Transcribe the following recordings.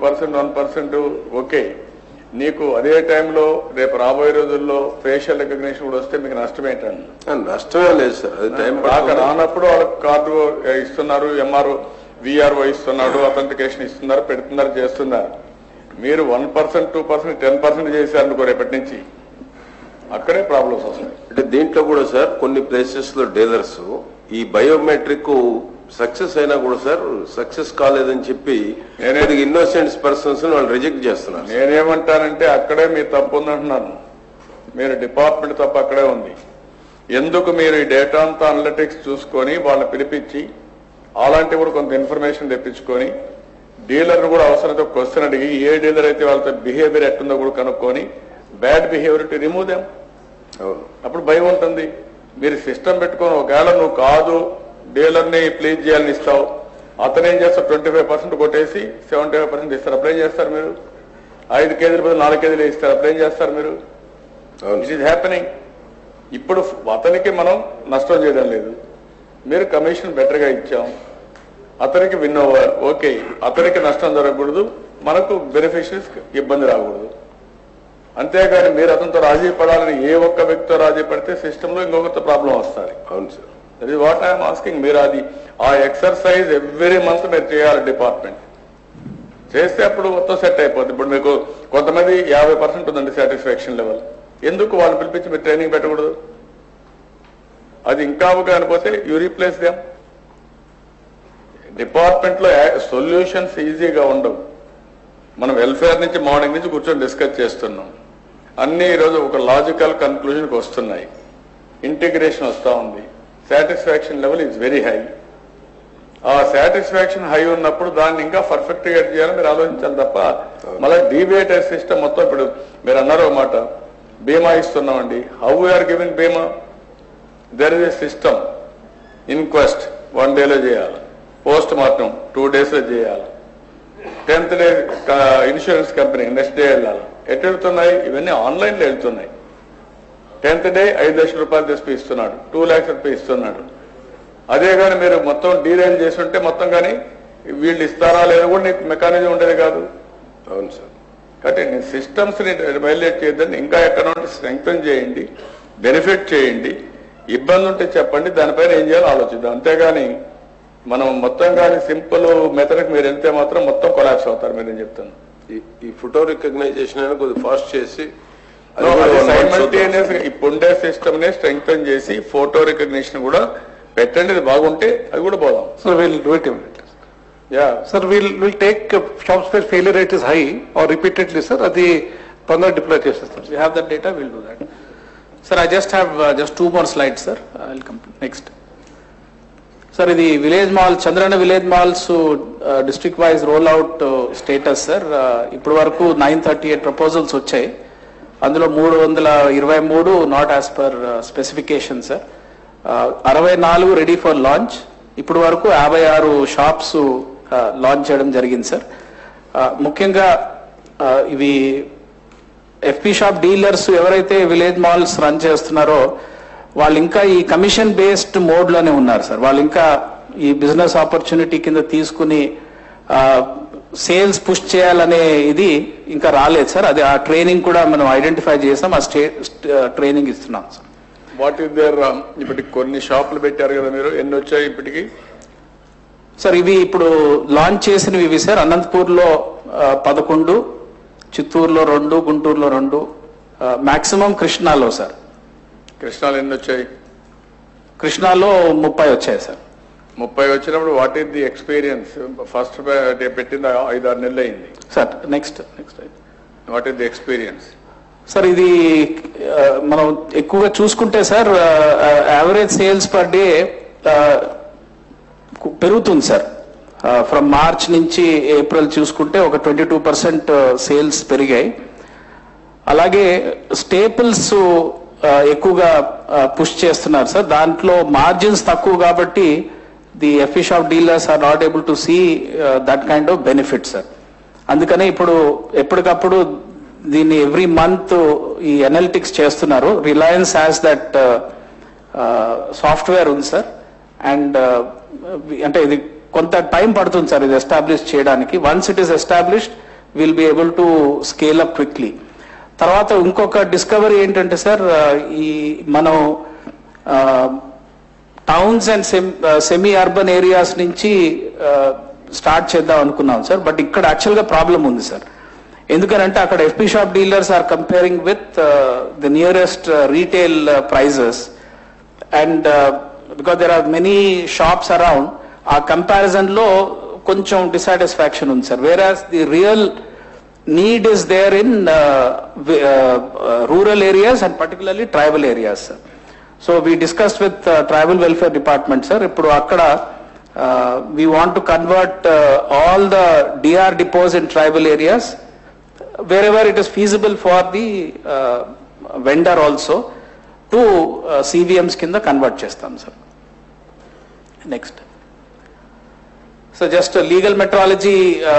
Percent one percent okay నీకు అదే టైంలో రేపు రాబోయే రోజుల్లో ఫేషియల్ రికగ్నిషన్ కూడా వస్తే మీకు నష్టం ఏంటండి ఆ, నష్టమే లేదు సార్ అది టైం రాక పడుతుంది. రానప్పుడు వాళ్ళకి కార్డు ఇస్తున్నారు ఎంఆర్ఓ విఆర్ఓ ఇస్తున్నాడు అథెంటికేషన్ ఇస్తున్నారు పెడుతున్నారు చేస్తున్నారు మీరు one percent two percent ten percent చేశారనుకో రేపటి నుంచి అక్కడే ప్రాబ్లమ్స్ వస్తాయి అంటే దీంట్లో కూడా సార్ కొన్ని ప్లేసెస్ లో డీలర్స్ ఈ బయోమెట్రిక్ సక్సెస్ అయినా కూడా సార్ సక్సెస్ కాలేదని చెప్పి నేనే- ఇన్నోసెంట్స్ పర్సన్స్ వాళ్ళు రిజెక్ట్ చేస్తున్నారు నేనేమంటానంటే అక్కడే మీ తప్పు ఉందంటున్నాను మీరు డిపార్ట్మెంట్ తప్పు అక్కడే ఉంది ఎందుకు మీరు ఈ డేటా అంతా అనలిటిక్స్ చూసుకొని వాళ్ళని పిలిపించి అలాంటి కూడా కొంత ఇన్ఫర్మేషన్ తెప్పించుకొని డీలర్ కూడా అవసరమైతే క్వశ్చన్ అడిగి ఏ డీలర్ అయితే వాళ్ళతో బిహేవియర్ ఎట్టుందో కూడా కనుక్కొని bad behaviour to remove them అవును అప్పుడు భయం ఉంటుంది మీరు సిస్టమ్ పెట్టుకొని ఒకవేళ నువ్వు కాదు డీలర్ని ప్లీజ్ చేయాలని ఇస్తావు అతను ఏం చేస్తారు ట్వంటీ ఫైవ్ పర్సెంట్ కొట్టేసి సెవెంటీ ఫైవ్ పర్సెంట్ ఇస్తారు అప్పుడు ఏం చేస్తారు మీరు ఐదు కేజీల బదులు నాలుగు కేజీలు ఇస్తారు అప్పుడు ఏం చేస్తారు మీరు అవును ఇట్ ఈస్ హ్యాపెనింగ్ ఇప్పుడు అతనికి మనం నష్టం చేయడం లేదు మీరు కమిషన్ బెటర్గా ఇచ్చాం అతనికి విన్ ఓవర్ ఓకే అతనికి నష్టం జరగకూడదు మనకు బెనిఫిషరీస్ ఇబ్బంది రాకూడదు అంతేగాని మీరు అతనితో రాజీ పడాలని ఏ ఒక్క వ్యక్తితో రాజీ పడితే సిస్టంలో ఇంకొకరితో ప్రాబ్లం వస్తుంది అవును sir that is what I'm asking మీరు అది ఆ ఎక్సర్సైజ్ ఎవ్రీ మంత్ మీరు చేయాలి డిపార్ట్మెంట్ చేస్తే అప్పుడు మొత్తం సెట్ అయిపోతుంది ఇప్పుడు మీకు కొంతమంది యాభై పర్సెంట్ ఉందండి సాటిస్ఫాక్షన్ లెవెల్ ఎందుకు వాళ్ళు పిలిపించి మీరు ట్రైనింగ్ పెట్టకూడదు అది ఇంకా కానిపోతే యూ రీప్లేస్ దేమ్ డిపార్ట్మెంట్ లో సొల్యూషన్స్ ఈజీగా ఉండవు మనం వెల్ఫేర్ నుంచి మార్నింగ్ నుంచి కూర్చొని డిస్కస్ చేస్తున్నాం అన్ని ఈరోజు ఒక లాజికల్ కన్క్లూజన్కి వస్తున్నాయి ఇంటిగ్రేషన్ వస్తూ ఉంది satisfaction level is very high ఆ సాటిస్ఫాక్షన్ హై ఉన్నప్పుడు దాన్ని ఇంకా పర్ఫెక్ట్ గా చేయాలని మీరు ఆలోచించాలి తప్ప మళ్ళీ డీబేటర్ సిస్టమ్ మొత్తం ఇప్పుడు మీరు అన్నారు ఒక మాట బీమా ఇస్తున్నామండి హౌ వీఆర్ గివింగ్ బీమా there is a system inquest one డేలో చేయాలి పోస్ట్ మార్టం టూ డేస్లో చేయాలి tenth day insurance company next day వెళ్ళాలి ఎటు వెళ్తున్నాయి ఇవన్నీ ఆన్లైన్లో వెళ్తున్నాయి టెన్త్ డే ఐదు లక్షల రూపాయలు తెప్పి ఇస్తున్నాడు టూ ల్యాక్స్ రూపాయలు ఇస్తున్నాడు అదే కానీ మీరు మొత్తం డీరైల్ చేసి ఉంటే మొత్తం కానీ వీళ్ళు ఇస్తారా లేదా కూడా నీకు మెకానిజం ఉండేది కాదు అవును సార్ కాబట్టి నీ సిస్టమ్స్ ని వైలేట్ చేయొద్దని ఇంకా ఎక్కడ స్ట్రెంగ్తన్ చేయండి బెనిఫిట్ చేయండి ఇబ్బంది ఉంటే చెప్పండి దానిపైన ఏం చేయాలో ఆలోచిద్దాం అంతేగాని మనం మొత్తం కానీ సింపుల్ మెథడ్కి మీరు వెళ్తే మాత్రం మొత్తం కొలాప్స్ అవుతారు మీరు నేను చెప్తాను ఈ- ఈ ఫోటో రికగ్నైజేషన్ అనేది కొద్దిగా ఫాస్ట్ చేసి అది కూడా one month సైమల్టేనియస్ చూద్దాం. ఇప్పుండే సిస్టమ్ ని స్ట్రెంగ్తన్ చేసి ఫోటో రికగ్నిషన్ కూడా పెట్టండి ఇది బాగుంటే అది కూడా పోదాం Sir, we'll do it immediately. Yeah Sir, we'll, we'll take uh, shops where failure rate is high or repeatedly, sir, అది తొందర డిప్లాయ్ చేసేస్తాం We have that data, we'll do that. Sir, I just have uh, just two more slides, sir. I'll come next. Sir ఇది village mall చంద్రన village malls district wise roll out status sir ఇప్పటి వరకు nine thirty eight proposals వచ్చాయి అందులో మూడు వందల ఇరవై మూడు not as per specification sir అరవై నాలుగు రెడీ ఫర్ లాంచ్ ఇప్పటి వరకు యాభై ఆరు షాప్స్ లాంచ్ చేయడం జరిగింది సార్ ముఖ్యంగా ఆ, ఇవి ఎఫ్పి షాప్ డీలర్స్ ఎవరైతే విలేజ్ మాల్స్ రన్ చేస్తున్నారో వాళ్ళు ఇంకా ఈ కమిషన్ బేస్డ్ మోడ్ లోనే ఉన్నారు సార్ వాళ్ళు ఇంకా ఈ బిజినెస్ ఆపర్చునిటీ కింద తీసుకుని సేల్స్ పుష్ చేయాలనే ఇది ఇంకా రాలేదు సార్ అది ఆ ట్రైనింగ్ కూడా మనం ఐడెంటిఫై చేసాం ఆ స్టే ట్రైనింగ్ ఇస్తున్నాం సార్ వాట్ ఈస్ దేర్ ఇప్పటికి కొన్ని షాపులు పెట్టారు కదా మీరు ఎన్ని వచ్చాయి ఇప్పటికి సార్ ఇవి ఇప్పుడు లాంచ్ చేసినవి ఇవి సార్ అనంతపూర్ లో పదకొండు చిత్తూరులో రెండు గుంటూరులో రెండు మాక్సిమం కృష్ణాలో సార్ కృష్ణాలు ఎన్ని వచ్చాయి కృష్ణాలో ముప్పై వచ్చాయి సార్ ముప్పై వచ్చినప్పుడు what is the experience first పెట్టింది ఐదు ఆరు నెలలు అయింది sir next next what is the experience sir ఇది ఆ, మనం ఎక్కువగా చూసుకుంటే sir average sales per day పెరుగుతుంది సార్ ఫ్రమ్ మార్చ్ నుంచి ఏప్రిల్ చూసుకుంటే ఒక ట్వంటీ టూ పర్సెంట్ సేల్స్ పెరిగాయి అలాగే స్టేపుల్స్ ఎక్కువగా పుష్ చేస్తున్నారు సార్ దాంట్లో మార్జిన్స్ తక్కువ కాబట్టి the FP shop dealers are not able to see that kind of benefit sir అందుకనే ఇప్పుడు ఎప్పటికప్పుడు దీన్ని ఎవ్రీ మంత్ ఈ అనలిటిక్స్ చేస్తున్నారు రిలయన్స్ హ్యాస్ దట్ సాఫ్ట్వేర్ ఉంది సార్ అండ్ అంటే ఇది కొంత టైం పడుతుంది సార్ ఇది ఎస్టాబ్లిష్ చేయడానికి once it is established will be able to scale up quickly తర్వాత ఇంకొక డిస్కవరీ ఏంటంటే సార్ ఈ మనం towns and semi urban areas నుంచి స్టార్ట్ చేద్దాం అనుకున్నాం సార్ బట్ ఇక్కడ యాక్చువల్గా ప్రాబ్లం ఉంది సార్ ఎందుకనంటే అక్కడ FP shop dealers are comparing with the nearest retail prices and because there are many shops around ఆ కంపారిజన్ లో కొంచెం డిసాటిస్ఫాక్షన్ ఉంది sir whereas the real need is there in rural areas and particularly tribal areas sir so we discussed with tribal welfare department sir ఇప్పుడు అక్కడ we want to convert all the DR depots in tribal areas wherever it is feasible for the uh, vendor also to uh, CVMs కింద convert చేస్తాం sir next so just legal metrology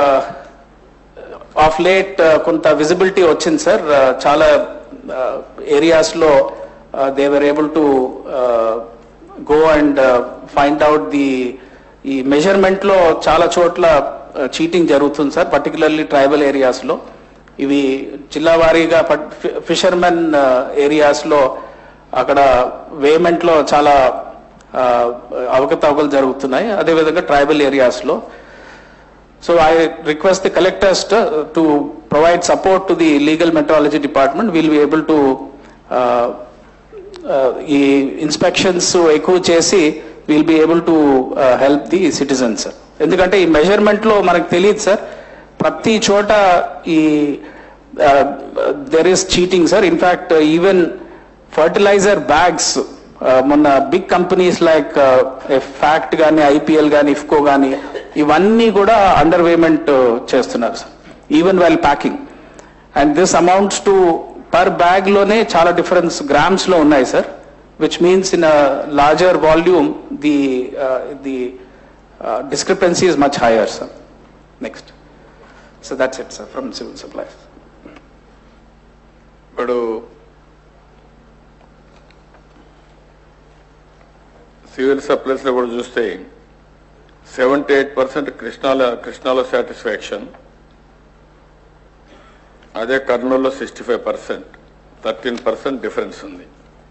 of late కొంత visibility వచ్చింది sir చాలా areas లో they were able to go and find out the ఈ measurement లో చాలా చోట్ల చీటింగ్ జరుగుతుంది సార్ పర్టికులర్లీ ట్రైబల్ ఏరియాస్ లో ఇవి జిల్లా వారీగా ఫిషర్మెన్ ఏరియాస్ లో అక్కడ వేమెంట్ లో చాలా uh, అవకతవకలు జరుగుతున్నాయి అదేవిధంగా ట్రైబల్ ఏరియాస్ లో so I request the collectors to provide support to the legal metrology department will be able to ఈ ఇన్స్పెక్షన్స్ ఎక్కువ చేసి will be able to help the citizens ఎందుకంటే ఈ మెజర్మెంట్ లో మనకు తెలియదు సార్ ప్రతి చోట ఈ there is cheating sir in fact even fertiliser bags మొన్న బిగ్ కంపెనీస్ లైక్ ఫ్యాక్ట్ కానీ ఐపీఎల్ కానీ ఇఫ్కో కానీ ఇవన్నీ కూడా అండర్ పేమెంట్ చేస్తున్నారు sir even while packing and this amounts to per bag లోనే చాలా డిఫరెన్స్ గ్రామ్స్ లో ఉన్నాయి sir which means in larger volume the the discrepancy is much higher sir next so that's it sir from civil supplies ఇప్పుడు civil supplies లో కూడా చూస్తే seventy eight percent కృష్ణాలో కృష్ణాలో సాటిస్ఫాక్షన్ అదే కర్నూలులో sixty five percent thirteen percent difference ఉంది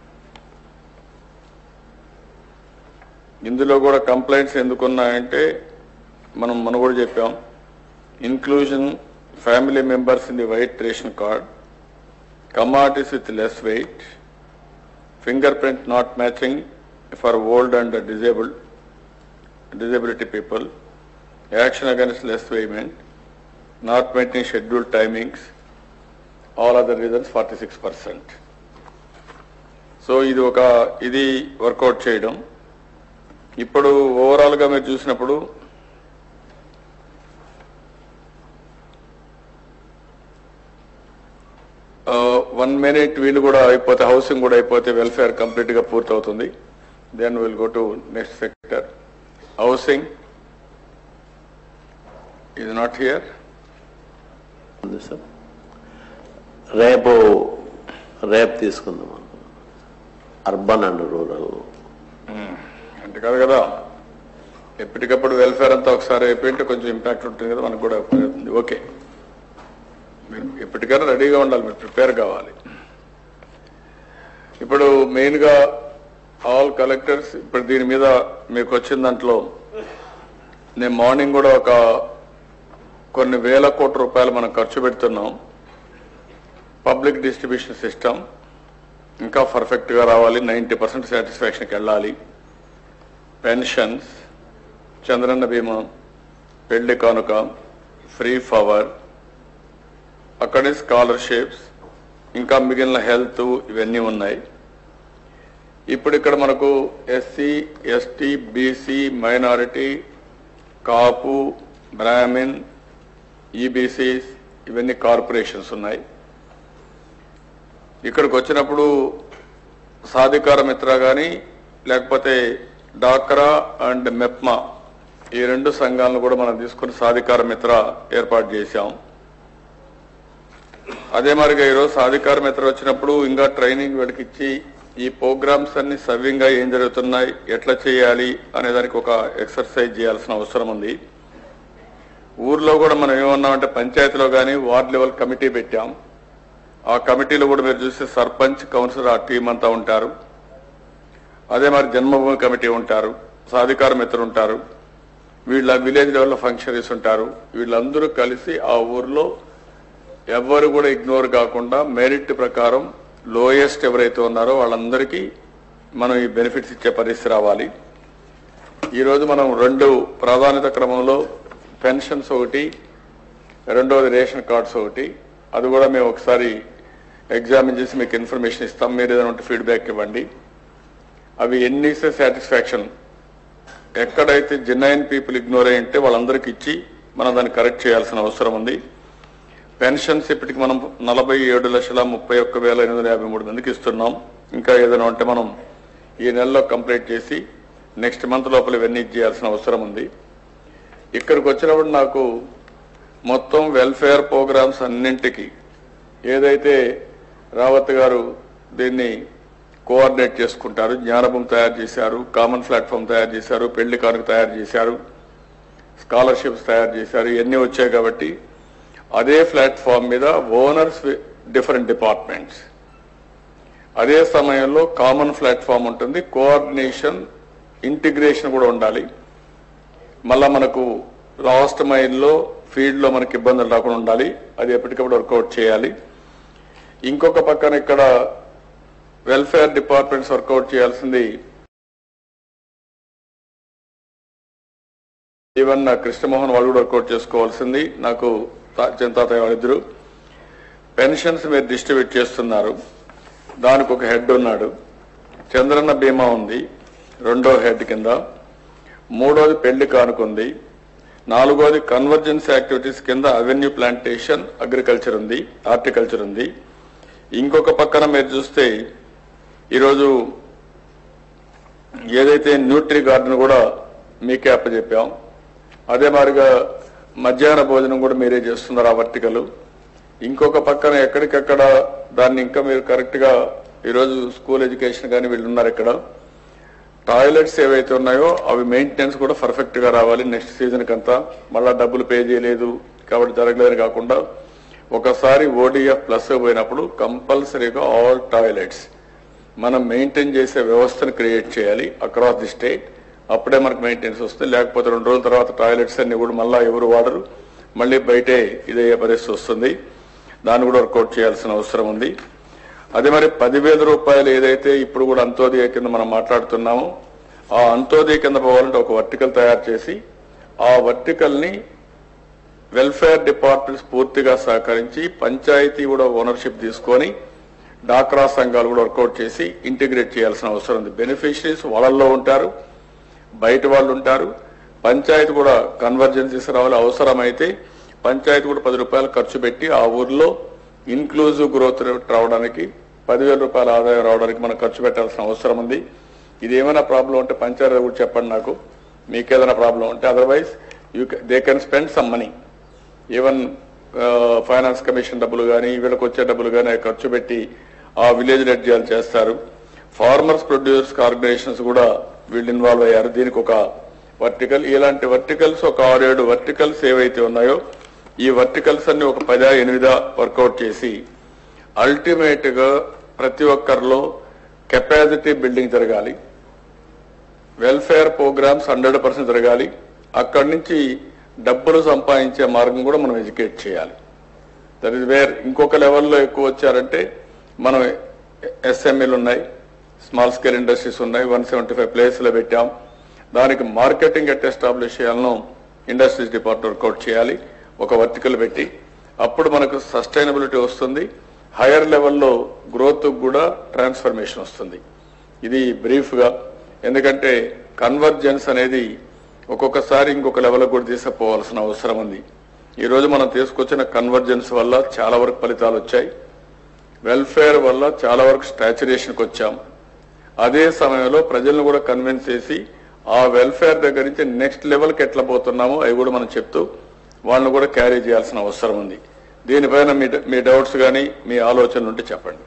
ఇందులో కూడా కంప్లైంట్స్ ఎందుకున్నాయంటే మనం మనం కూడా చెప్పాం inclusion family members in the white ration card, commodities with less weight, fingerprint not matching for old and disabled, disability people, action against less payment, not meeting scheduled timings, all other reasons 46%. So ఇది ఒక ఇది work out చేయడం ఇప్పుడు ఓవరాల్గా మీరు చూసినప్పుడు one minute వీళ్ళు కూడా అయిపోతే హౌసింగ్ కూడా అయిపోతే వెల్ఫేర్ కంప్లీట్ గా పూర్తవుతుంది then will go to next sector housing ఇది నాట్ హియర్ ఉంది సార్ రేపు రేపు తీసుకుందాం అనుకున్నాం అర్బన్ అండ్ రూరల్ అంటే కాదు కదా ఎప్పటికప్పుడు వెల్ఫేర్ అంతా ఒకసారి అయిపోయింటే కొంచెం ఇంపాక్ట్ ఉంటుంది కదా మనకు కూడా ఉపయోగపడుతుంది ఓకే మీరు ఎప్పటికైనా రెడీగా ఉండాలి మీరు ప్రిపేర్ కావాలి ఇప్పుడు మెయిన్గా ఆల్ కలెక్టర్స్ ఇప్పుడు దీని మీద మీకు వచ్చిన దాంట్లో నేను మార్నింగ్ కూడా ఒక కొన్ని వేల కోట్ల రూపాయలు మనం ఖర్చు పెడుతున్నాం పబ్లిక్ డిస్ట్రిబ్యూషన్ సిస్టమ్ ఇంకా పర్ఫెక్ట్గా రావాలి నైంటీ పర్సెంట్ సాటిస్ఫాక్షన్కి వెళ్ళాలి పెన్షన్స్ చంద్రన్న బీమా పెళ్లి కానుక ఫ్రీ పవర్ అక్కడే స్కాలర్షిప్స్ ఇంకా మిగిలిన హెల్త్ ఇవన్నీ ఉన్నాయి ఇప్పుడు ఇక్కడ మనకు SC ST BC minority Kapu Brahmin EBCs ఇవన్నీ కార్పొరేషన్స్ ఉన్నాయి ఇక్కడికి వచ్చినప్పుడు సాధికార మిత్ర కానీ లేకపోతే డాక్రా అండ్ మెప్మా ఈ రెండు సంఘాలను కూడా మనం తీసుకుని సాధికార మిత్ర ఏర్పాటు చేశాం అదే మరిగా ఈరోజు సాధికార మిత్ర వచ్చినప్పుడు ఇంకా ట్రైనింగ్ వీళ్ళకి ఇచ్చి ఈ ప్రోగ్రామ్స్ అన్ని సవ్యంగా ఏం జరుగుతున్నాయి ఎట్లా చేయాలి అనే దానికి ఒక ఎక్సర్సైజ్ చేయాల్సిన అవసరం ఉంది ఊర్లో కూడా మనం ఏమన్నామంటే పంచాయతీలో కానీ వార్డ్ లెవెల్ కమిటీ పెట్టాం ఆ కమిటీలో కూడా మీరు చూస్తే సర్పంచ్ కౌన్సిలర్ ఆ టీం అంతా ఉంటారు అదే మరి జన్మభూమి కమిటీ ఉంటారు సాధికార మిత్రులు ఉంటారు వీళ్ళ విలేజ్ లెవెల్లో ఫంక్షనరీస్ ఉంటారు వీళ్ళందరూ కలిసి ఆ ఊర్లో ఎవ్వరు కూడా ఇగ్నోర్ కాకుండా మెరిట్ ప్రకారం లోయెస్ట్ ఎవరైతే ఉన్నారో వాళ్ళందరికీ మనం ఈ బెనిఫిట్స్ ఇచ్చే పరిస్థితి రావాలి ఈరోజు మనం రెండు ప్రాధాన్యత క్రమంలో పెన్షన్స్ ఒకటి రెండవది రేషన్ కార్డ్స్ ఒకటి అది కూడా మేము ఒకసారి ఎగ్జామిన్ చేసి మీకు ఇన్ఫర్మేషన్ ఇస్తాం మీరు ఏదైనా ఉంటే ఫీడ్బ్యాక్ ఇవ్వండి అవి ఎన్ని ఇస్తే సాటిస్ఫాక్షన్ ఎక్కడైతే జెన్యున్ పీపుల్ ఇగ్నోర్ అయి ఉంటే వాళ్ళందరికీ ఇచ్చి మనం దాన్ని కరెక్ట్ చేయాల్సిన అవసరం ఉంది పెన్షన్స్ ఇప్పటికి మనం నలభై ఏడు లక్షల ముప్పై ఒక్క వేల ఎనిమిది వందల యాభై మూడు మందికి ఇస్తున్నాం ఇంకా ఏదైనా ఉంటే మనం ఈ నెలలో కంప్లీట్ చేసి నెక్స్ట్ మంత్ లోపల ఇవన్నీ చేయాల్సిన అవసరం ఉంది ఇక్కడికి వచ్చినప్పుడు నాకు మొత్తం వెల్ఫేర్ ప్రోగ్రామ్స్ అన్నింటికి ఏదైతే రావత్ గారు దీన్ని కోఆర్డినేట్ చేసుకుంటారు జ్ఞానభూమి తయారు చేశారు కామన్ ప్లాట్ఫామ్ తయారు చేశారు పెళ్లి కానుక తయారు చేశారు స్కాలర్షిప్స్ తయారు చేశారు ఇవన్నీ వచ్చాయి కాబట్టి అదే ప్లాట్ఫామ్ మీద ఓనర్స్ డిఫరెంట్ డిపార్ట్మెంట్స్ అదే సమయంలో కామన్ ప్లాట్ఫామ్ ఉంటుంది కోఆర్డినేషన్ ఇంటిగ్రేషన్ కూడా ఉండాలి మళ్ళా మనకు లాస్ట్ మైల్లో ఫీల్డ్ లో మనకి ఇబ్బందులు రాకుండా ఉండాలి అది ఎప్పటికప్పుడు వర్కౌట్ చేయాలి ఇంకొక పక్కన ఇక్కడ వెల్ఫేర్ డిపార్ట్మెంట్స్ వర్కౌట్ చేయాల్సింది ఈవెన్ నా కృష్ణమోహన్ వాళ్ళు కూడా వర్కౌట్ చేసుకోవాల్సింది నాకు చింతాతయ్య వాళ్ళిద్దరు పెన్షన్స్ మీరు డిస్ట్రిబ్యూట్ చేస్తున్నారు దానికి ఒక హెడ్ ఉన్నాడు చంద్రన్న బీమా ఉంది రెండో హెడ్ కింద మూడోది పెళ్లి కానుకుంది నాలుగోది కన్వర్జెన్స్ యాక్టివిటీస్ కింద అవెన్యూ ప్లాంటేషన్ అగ్రికల్చర్ ఉంది హార్టికల్చర్ ఉంది ఇంకొక పక్కన మీరు చూస్తే ఈరోజు ఏదైతే న్యూట్రీ గార్డెన్ కూడా మీకే అప్పచెప్పాం అదే మాదిరిగా మధ్యాహ్న భోజనం కూడా మీరే చేస్తున్నారు ఆ వర్టికలు ఇంకొక పక్కన ఎక్కడికక్కడ దాన్ని ఇంకా మీరు కరెక్ట్ గా ఈరోజు స్కూల్ ఎడ్యుకేషన్ కానీ వీళ్ళు ఉన్నారు ఇక్కడ టాయిలెట్స్ ఏవైతే ఉన్నాయో అవి మెయింటెనెన్స్ కూడా పర్ఫెక్ట్ గా రావాలి నెక్స్ట్ సీజన్ కంతా మళ్ళా డబ్బులు పే చేయలేదు కాబట్టి జరగలేదని కాకుండా ఒకసారి ఓడిఎఫ్ ప్లస్ పోయినప్పుడు కంపల్సరీగా ఆల్ టాయిలెట్స్ మనం మెయింటైన్ చేసే వ్యవస్థను క్రియేట్ చేయాలి అక్రాస్ ది స్టేట్ అప్పుడే మనకు మెయింటెనెన్స్ వస్తుంది లేకపోతే రెండు రోజుల తర్వాత టాయిలెట్స్ అన్ని కూడా మళ్ళా ఎవరు వాడరు మళ్ళీ బయటే ఇదయ్యే పరిస్థితి వస్తుంది దాన్ని కూడా వర్కౌట్ చేయాల్సిన అవసరం ఉంది అదే మరి పదివేల రూపాయలు ఏదైతే ఇప్పుడు కూడా అంత్యోదయ కింద మనం మాట్లాడుతున్నామో ఆ అంత్యోదయ కింద పోవాలంటే ఒక వర్టికల్ తయారు చేసి ఆ వర్టికల్ ని వెల్ఫేర్ డిపార్ట్మెంట్స్ పూర్తిగా సహకరించి పంచాయతీ కూడా ఓనర్షిప్ తీసుకొని డాక్రా సంఘాలు కూడా వర్కౌట్ చేసి ఇంటిగ్రేట్ చేయాల్సిన అవసరం ఉంది బెనిఫిషరీస్ వాళ్ళల్లో ఉంటారు బయట వాళ్ళు ఉంటారు పంచాయతీ కూడా కన్వర్జెన్సీస్ రావాలి అవసరమైతే పంచాయతీ కూడా పది రూపాయలు ఖర్చు పెట్టి ఆ ఊర్లో ఇన్క్లూజివ్ గ్రోత్ రేట్ రావడానికి పదివేల రూపాయల ఆదాయం రావడానికి మనం ఖర్చు పెట్టాల్సిన అవసరం ఉంది ఇది ఏమైనా ప్రాబ్లం ఉంటే పంచాయతీ కూడా చెప్పండి నాకు మీకు ఏదైనా ప్రాబ్లం ఉంటే otherwise you they can spend some money even finance commission డబ్బులు కానీ వీళ్ళకి వచ్చే డబ్బులు కానీ ఖర్చు పెట్టి ఆ విలేజ్ రెడ్జాలు చేస్తారు ఫార్మర్స్ ప్రొడ్యూసర్స్ ఆర్గనైజేషన్స్ కూడా వీళ్ళు ఇన్వాల్వ్ అయ్యారు దీనికి ఒక వర్టికల్ ఇలాంటి వర్టికల్స్ ఒక ఆరేడు వర్టికల్స్ ఏవైతే ఉన్నాయో ఈ వర్టికల్స్ అన్ని ఒక పదా ఎనిమిదా వర్కౌట్ చేసి అల్టిమేట్ గా ప్రతి ఒక్కరిలో కెపాసిటీ బిల్డింగ్ జరగాలి వెల్ఫేర్ ప్రోగ్రామ్స్ హండ్రెడ్ పర్సెంట్ జరగాలి అక్కడి నుంచి డబ్బులు సంపాదించే మార్గం కూడా మనం ఎడ్యుకేట్ చేయాలి దట్ ఇస్ వేర్ ఇంకొక లెవెల్లో ఎక్కువ వచ్చారంటే మనం ఎస్ఎంఈలు ఉన్నాయి స్మాల్ స్కేల్ ఇండస్ట్రీస్ ఉన్నాయి వన్ సెవెంటీ ఫైవ్ ప్లేస్లో పెట్టాం దానికి మార్కెటింగ్ ఎట్ ఎస్టాబ్లిష్ చేయాలను ఇండస్ట్రీస్ డిపార్ట్మెంట్ వర్కౌట్ చేయాలి ఒక వర్టికల్ పెట్టి అప్పుడు మనకు సస్టైనబిలిటీ వస్తుంది హైయర్ లెవెల్లో గ్రోత్ కూడా ట్రాన్స్ఫర్మేషన్ వస్తుంది ఇది బ్రీఫ్ గా ఎందుకంటే కన్వర్జెన్స్ అనేది ఒక్కొక్కసారి ఇంకొక లెవెల్ కూడా తీసుకుపోవాల్సిన అవసరం ఉంది ఈ రోజు మనం తీసుకొచ్చిన కన్వర్జెన్స్ వల్ల చాలా వరకు ఫలితాలు వచ్చాయి వెల్ఫేర్ వల్ల చాలా వరకు స్టాచురేషన్కి వచ్చాం అదే సమయంలో ప్రజలను కూడా కన్విన్స్ చేసి ఆ వెల్ఫేర్ దగ్గర నుంచి నెక్స్ట్ లెవెల్కి ఎట్లా పోతున్నామో అవి కూడా మనం చెప్తూ వాళ్ళని కూడా క్యారీ చేయాల్సిన అవసరం ఉంది దీనిపైన మీ మీ డౌట్స్ కానీ మీ ఆలోచనలు ఉంటే చెప్పండి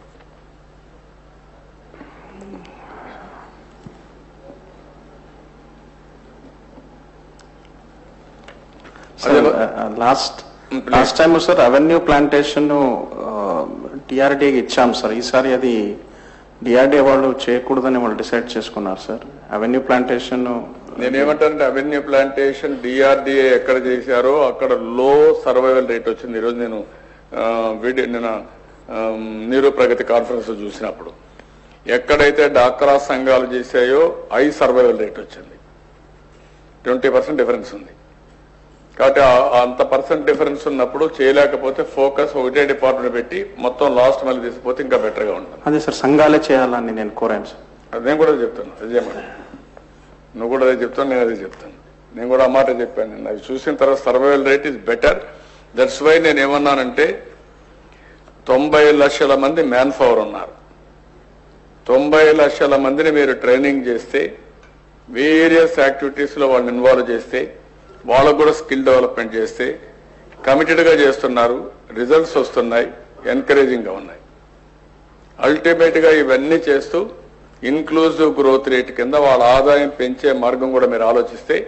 అదే last Mm, please. Last time sir avenue plantation టిఆర్డీకి ఇచ్చాం సార్ ఈసారి అది డిఆర్డీఏ వాళ్ళు చేయకూడదని వాళ్ళు డిసైడ్ చేసుకున్నారు సార్ అవెన్యూ ప్లాంటేషన్ నేనేమంటానంటే అవెన్యూ ప్లాంటేషన్ డిఆర్డిఏ ఎక్కడ చేశారో అక్కడ లో సర్వైవల్ రేట్ వచ్చింది ఈరోజు నేను ఆ, వీడియో నేను ఆ, నీరు ప్రగతి కాన్ఫరెన్స్ చూసినప్పుడు ఎక్కడైతే డాక్రా సంఘాలు చేశాయో హై సర్వైవల్ రేట్ వచ్చింది ట్వంటీ పర్సెంట్ డిఫరెన్స్ ఉంది కాబట్టి ఆ- అంత పర్సెంట్ డిఫరెన్స్ ఉన్నప్పుడు చేయలేకపోతే ఫోకస్ ఒకటే డిపార్ట్మెంట్ పెట్టి మొత్తం లాస్ట్ మళ్ళీ తీసిపోతే ఇంకా బెటర్గా ఉంటుంది అదే సార్ సంఘాలే చేయాలని నేను కోరాను సార్ అది నేను కూడా చెప్తాను నిజమే నువ్వు కూడా అదే చెప్తాను నేను అదే చెప్తాను నేను కూడా ఆ మాట చెప్పాను నేను అవి చూసిన తర్వాత survival rate is better that's why నేను ఏమన్నానంటే తొంభై లక్షల మంది మ్యాన్ పవర్ ఉన్నారు తొంభై లక్షల మందిని మీరు ట్రైనింగ్ చేస్తే వేరియస్ యాక్టివిటీస్లో వాళ్ళని ఇన్వాల్వ్ చేస్తే వాళ్ళకు కూడా స్కిల్ డెవలప్మెంట్ చేస్తే కమిటెడ్గా చేస్తున్నారు రిజల్ట్స్ వస్తున్నాయి ఎంకరేజింగ్గా ఉన్నాయి అల్టిమేట్ గా ఇవన్నీ చేస్తూ ఇన్క్లూజివ్ గ్రోత్ రేట్ కింద వాళ్ళ ఆదాయం పెంచే మార్గం కూడా మీరు ఆలోచిస్తే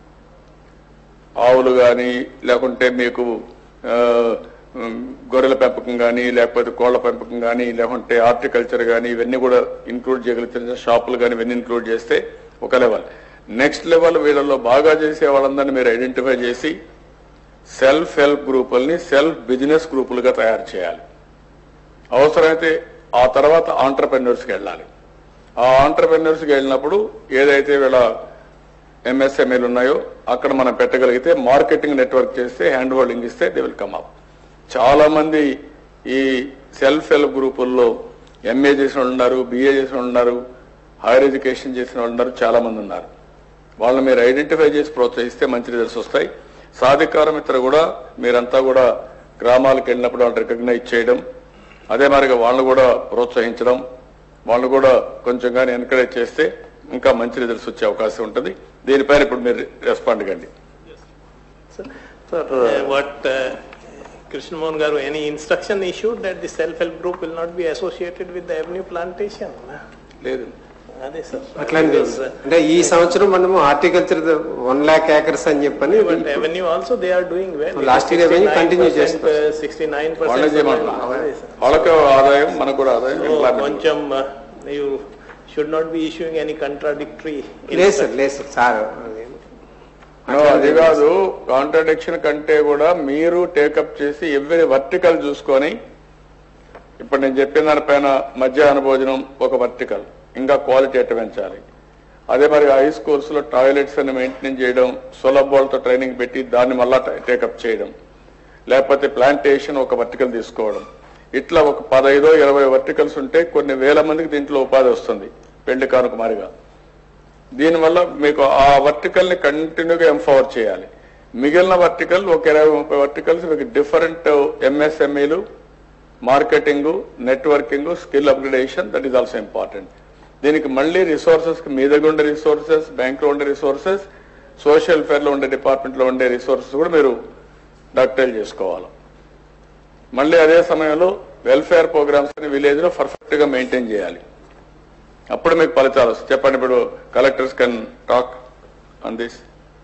ఆవులు కానీ లేకుంటే మీకు ఆ, ఉమ్, గొర్రెల పెంపకం కానీ లేకపోతే కోళ్ల పెంపకం కానీ లేకుంటే హార్టికల్చర్ కానీ ఇవన్నీ కూడా ఇంక్లూడ్ చేయగలిగితే షాపులు కానీ ఇవన్నీ ఇంక్లూడ్ చేస్తే ఒక లెవెల్ నెక్స్ట్ లెవెల్ వీళ్ళలో బాగా చేసే వాళ్ళందరినీ మీరు ఐడెంటిఫై చేసి సెల్ఫ్ హెల్ప్ గ్రూపుల్ని సెల్ఫ్ బిజినెస్ గ్రూపులుగా తయారు చేయాలి అవసరమైతే ఆ తర్వాత ఆంటర్ప్రెన్యూర్స్కి వెళ్ళాలి ఆ ఆంటర్ప్రెన్యూర్స్కి వెళ్ళినప్పుడు ఏదైతే వీళ్ళ ఎంఎస్ఎంఏలు ఉన్నాయో అక్కడ మనం పెట్టగలిగితే మార్కెటింగ్ నెట్వర్క్ చేస్తే హ్యాండ్ హోల్డింగ్ ఇస్తే దే విల్ కమ్ అప్ చాలా మంది ఈ సెల్ఫ్ హెల్ప్ గ్రూపుల్లో ఎంఏ చేసిన వాళ్ళు ఉన్నారు బిఏ చేసిన వాళ్ళు ఉన్నారు హైయర్ ఎడ్యుకేషన్ చేసిన వాళ్ళు ఉన్నారు చాలా మంది ఉన్నారు వాళ్ళని మీరు ఐడెంటిఫై చేసి ప్రోత్సహిస్తే మంచి రిజల్ట్స్ వస్తాయి సాధికార మిత్ర కూడా మీరంతా కూడా గ్రామాలకు వెళ్ళినప్పుడు వాళ్ళని రికగ్నైజ్ చేయడం అదే మరిగా వాళ్ళని కూడా ప్రోత్సహించడం వాళ్ళని కూడా కొంచెం కానీ ఎన్కరేజ్ చేస్తే ఇంకా మంచి రిజల్ట్స్ వచ్చే అవకాశం ఉంటుంది దీనిపైన ఇప్పుడు మీరు రెస్పాండ్ కండి sir Uh, What, uh, Krishna Mohan Garu, any instruction issued that the self-help group will not be associated with the avenue plantation? లేదు అదే సార్ అట్లాంటి అంటే ఈ సంవత్సరం మనము హార్టికల్చర్ వన్ లాక్ ఏకర్స్ అని చెప్పని but revenue also they are doing well Last year revenue continue చేస్తారు. సిక్స్టీ నైన్ వాళ్ళే చేయమంటున్నారు వాళ్ళకి ఆదాయం మనకు కూడా ఆదాయం employment. కొంచెం you should not be issuing any contradictory లేదు సార్ లేదు సార్ సార్ No, అది కాదు కాంట్రడిక్షన్ కంటే కూడా మీరు టేకప్ చేసి ఎవ్రీ వర్టికల్ చూసుకొని ఇప్పుడు నేను చెప్పిన దానిపైన మధ్యాహ్న భోజనం ఒక వర్టికల్ ఇంకా క్వాలిటీ ఎట్ట పెంచాలి అదే మరి హై స్కూల్స్ లో టాయిలెట్స్ అని మెయింటైన్ చేయడం సులభ వాళ్ళతో ట్రైనింగ్ పెట్టి దాన్ని మళ్ళా టేకప్ చేయడం లేకపోతే ప్లాంటేషన్ ఒక వర్టికల్ తీసుకోవడం ఇట్లా ఒక పదైదో ఇరవై వర్టికల్స్ ఉంటే కొన్ని వేల మందికి దీంట్లో ఉపాధి వస్తుంది పెళ్లి కానుక మారిగా దీనివల్ల మీకు ఆ వర్టికల్ ని కంటిన్యూగా ఎంపవర్ చేయాలి మిగిలిన వర్టికల్ ఒక ఇరవై ముప్పై వర్టికల్స్ మీకు డిఫరెంట్ ఎంఎస్ఎంఈలు marketing networking skill upgradation that is also important దీనికి మళ్ళీ రిసోర్సెస్ మీ దగ్గర ఉండే రిసోర్సెస్ బ్యాంక్ లో ఉండే రిసోర్సెస్ సోషల్ ఫేర్ లో ఉండే డిపార్ట్మెంట్ లో ఉండే రిసోర్సెస్ కూడా మీరు డక్టైల్ చేసుకోవాలి మళ్ళీ అదే సమయంలో వెల్ఫేర్ ప్రోగ్రామ్స్ విలేజ్ లో పర్ఫెక్ట్ గా మెయింటైన్ చేయాలి అప్పుడు మీకు ఫలితాలు వస్తాయి చెప్పండి ఇప్పుడు collectors can talk on this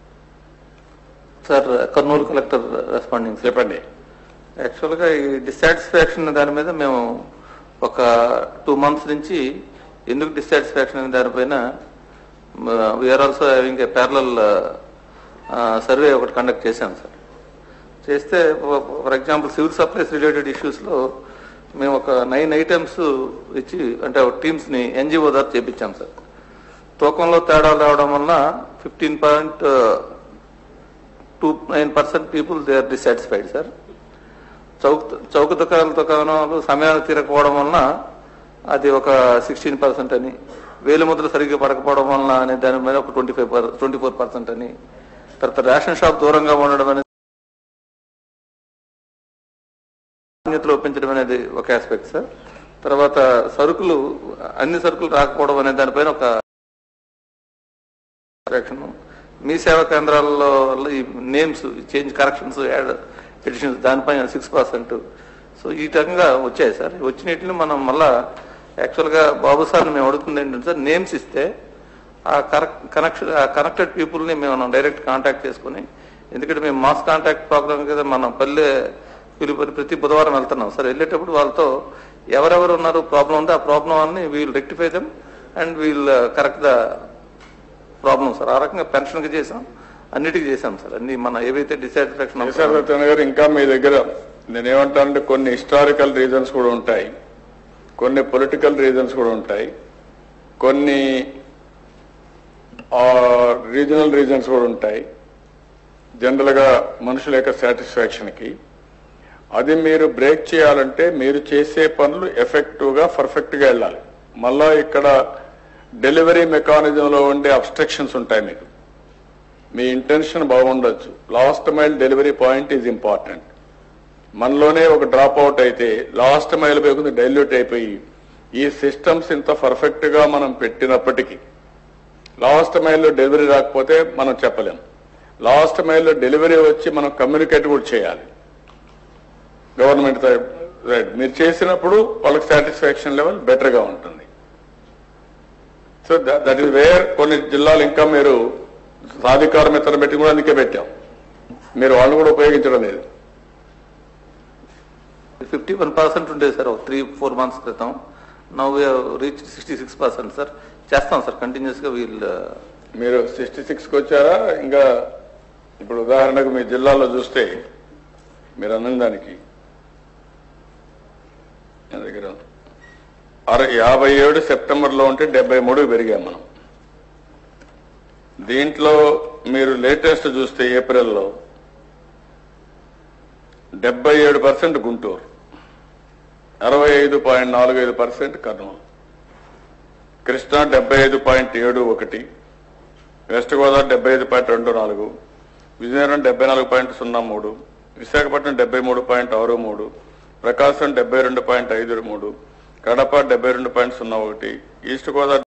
sir Kurnool collector responding sir చెప్పండి యాక్చువల్గా ఈ డిస్సాటిస్ఫాక్షన్ దాని మీద మేము ఒక టూ మంత్స్ నుంచి ఎందుకు డిస్సాటిస్ఫాక్షన్ అనే దానిపైన we're also having a parallel survey ఒకటి కండక్ట్ చేశాం సార్ చేస్తే for example civil supplies related ఇష్యూస్లో మేము ఒక నైన్ ఐటమ్స్ ఇచ్చి అంటే టీమ్స్ని ఎన్జిఓ ద్వారా చేపించాం సార్ తూకంలో తేడా రావడం వలన fifteen point two nine percent people they are dissatisfied sir చౌక చౌక దుకాణాల దుకాణాలు సమయానికి తీరకపోవడం వలన అది ఒక సిక్స్టీన్ పర్సెంట్ అని వేలు ముద్రలు సరిగ్గా పడకపోవడం వలన అనే దాని మీద ఒక twenty five twenty four percent అని తర్వాత రేషన్ షాప్ దూరంగా ఉండడం అనేది నాణ్యతలో పెంచడం అనేది ఒక ఆస్పెక్ట్ సార్ తర్వాత సరుకులు అన్ని సరుకులు రాకపోవడం అనే దానిపైన ఒక కరెక్షన్ మీ సేవా కేంద్రాల్లో వల్ల ఈ names change corrections additions దానిపైన సిక్స్ పర్సెంట్ సో ఈ రకంగా వచ్చాయి సార్ వచ్చినట్లు మనం మళ్ళా యాక్చువల్గా బాబు సార్ని మేము అడుగుతుంది ఏంటంటే సార్ నేమ్స్ ఇస్తే ఆ కనెక్షన్ ఆ కనెక్టెడ్ పీపుల్ని మేము డైరెక్ట్ కాంటాక్ట్ చేసుకుని ఎందుకంటే మేము మాస్ కాంటాక్ట్ ప్రోగ్రామ్ కదా మనం పల్లె పిలుపుని ప్రతి బుధవారం వెళ్తున్నాం సార్ వెళ్ళేటప్పుడు వాళ్ళతో ఎవరెవరు ఉన్నారు ప్రాబ్లం ఉందో ఆ ప్రాబ్లం అన్ని we'll rectify them and we'll correct the problem sir ఆ రకంగా పెన్షన్కి చేసాం అన్నిటికీ చేసాం సార్ అన్ని మన ఏవైతే డిసాటిస్ఫాక్షన్ కేసీఆర్ సత్యనారాయణ గారు ఇంకా మీ దగ్గర నేనేమంటానంటే కొన్ని హిస్టారికల్ రీజన్స్ కూడా ఉంటాయి కొన్ని పొలిటికల్ రీజన్స్ కూడా ఉంటాయి కొన్ని రీజనల్ రీజన్స్ కూడా ఉంటాయి జనరల్ గా మనుషుల యొక్క సాటిస్ఫాక్షన్ కి అది మీరు బ్రేక్ చేయాలంటే మీరు చేసే పనులు ఎఫెక్టివ్ గా పర్ఫెక్ట్ గా వెళ్ళాలి మళ్ళా ఇక్కడ డెలివరీ మెకానిజంలో ఉండే అబ్స్ట్రక్షన్స్ ఉంటాయి మీకు మీ ఇంటెన్షన్ బాగుండొచ్చు last mile delivery point is important మనలోనే ఒక డ్రాప్ అవుట్ అయితే లాస్ట్ మైల్ పోయి డైల్యూట్ అయిపోయి ఈ సిస్టమ్స్ ఇంత పర్ఫెక్ట్ గా మనం పెట్టినప్పటికీ లాస్ట్ మైల్లో డెలివరీ రాకపోతే మనం చెప్పలేం లాస్ట్ మైల్లో డెలివరీ వచ్చి మనం కమ్యూనికేట్ కూడా చేయాలి గవర్నమెంట్ రైట్ మీరు చేసినప్పుడు వాళ్ళకి సాటిస్ఫాక్షన్ లెవెల్ బెటర్ గా ఉంటుంది సో దట్ ఈస్ వేర్ కొన్ని జిల్లాలు ఇంకా మీరు సాధికార మిత్రం పెట్టి కూడా అందుకే పెట్టాం మీరు వాళ్ళు కూడా ఉపయోగించడం లేదు ఫిఫ్టీ వన్ పర్సెంట్ ఉండేది సార్ ఒక త్రీ ఫోర్ మంత్స్ క్రితం now reach sixty six percent sir చేస్తాం సార్ కంటిన్యూస్ గా వీళ్ళు మీరు సిక్స్టీ సిక్స్కి వచ్చారా ఇంకా ఇప్పుడు ఉదాహరణకు మీ జిల్లాలో చూస్తే మీరు అన్న దానికి నా దగ్గర అర యాభై ఏడు సెప్టెంబర్లో ఉంటే డెబ్బై మూడు పెరిగాం మనం దీంట్లో మీరు లేటెస్ట్ చూస్తే ఏప్రిల్లో డెబ్బై ఏడు పర్సెంట్ గుంటూరు అరవై ఐదు పాయింట్ నాలుగు ఐదు పర్సెంట్ కర్నూలు కృష్ణా డెబ్బై ఐదు పాయింట్ ఏడు ఒకటి వెస్ట్ గోదావరి డెబ్బై ఐదు పాయింట్ రెండు నాలుగు విజయనగరం డెబ్బై నాలుగు పాయింట్ సున్నా మూడు విశాఖపట్నం డెబ్బై మూడు పాయింట్ ఆరు మూడు ప్రకాశం డెబ్బై రెండు పాయింట్ ఐదు మూడు కడప డెబ్బై రెండు పాయింట్ సున్నా ఒకటి ఈస్ట్ గోదావరి